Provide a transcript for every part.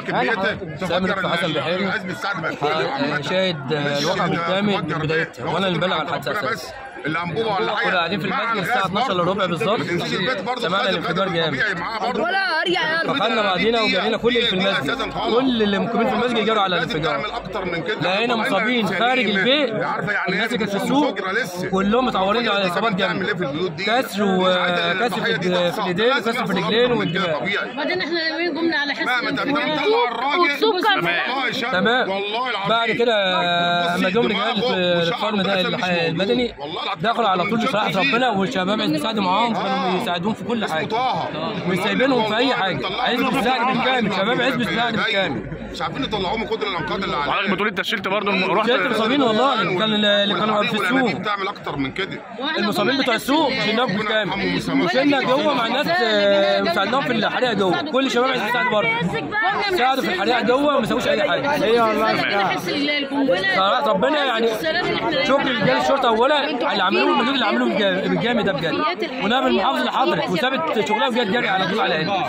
كميته سامر في حسن بحيري. الحزب السعد بقى آه، شاهد آه، الواقع بالكامل من بدايتها وانا اللي بلغ عن الحادثه ربنا اساسا بس الانبوبه ولا حاجه كنا قاعدين في مع المسجد الغاز الساعه 12 الا برضه. ربع بالظبط ما تنسيش البيت برضه سمعنا خد الانفجار الغاز جامد الطبيعي معاه برضه ولا ارجع دخلنا بعدينا وجرينا كل اللي في المسجد كل اللي مقيمين في المسجد جروا على لازم الانفجار تعمل اكتر من كده لقينا طلعنا مصابين إنسانيين. خارج البيت عارفه يعني الناس ايه اللي كانت في بتكون السوق مجرى لسه كلهم متعورين على اصابات بتعمل ايه في البيوت جامده دي كسر وكسر في الد- في الايدين وكسر في الرجلين والدماغ وبعدين احنا ناويين قمنا على حس مهما تبقى مطلع الراجل والسكر والله شاب تمام. والله العظيم بعد كده بصي لما جم دماغه رجال وشعره الفرن ده بس مش الح- موجود. المدني والله العظيم دخلوا على طول من بصراحه شكل ربنا والشباب بيساعدوا معاهم كانوا يساعدوهم في كل حاجه طه مش سايبينهم في اي حاجه عزب السعد بالكامل شباب عزب السعد بالكامل مش عارفين يطلعوهم من كتر الانقاض اللي عليهم حضرتك بتقول انت شلت برضه رحت شلت مصابين والله كان اللي كانوا في والحريق والأنابيب السوق بتعمل اكتر من كده المصابين بتوع السوق شلناهم بالكامل وشلنا جوه مع ناس آه، مساعدناهم في الحريقه جوه كل شباب عزب السعد برضه ساعدوا في الحريقه جوه وما سووش اي حاجه هي والله صراحة ربنا يعني شكر رجال الشرطه اولا على اللي عملوه المجهود اللي عملوه بالجا- بالجامد ده بجد ونعم المحافظه اللي حضرت وسابت شغلها بجد جري على طول على هنا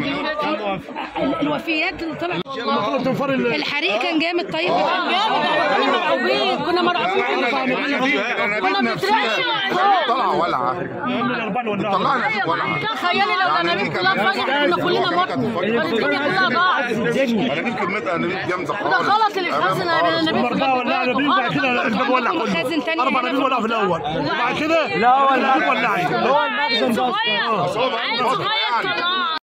الوفيات اللي طلعت الحريق كان جامد طيب كان جامد كنا مرعوبين كنا مرعوبين كنا بنترعش طلع ولعه طلعنا شوف ولعه تخيلي لو الانابيب كلها اتفجرت كنا كلنا متنا الدنيا كلها ضاعت انابيب كميتها انابيب جامده ده خالص غلط اللي يخزن الانابيب في ولع الانابيب بعد كده الباب ولع كله مخازن تاني اربع هنا انابيب ولعوا في الاول وبعد كده لا ولع ولع عيل صغير عيل صغير طلعها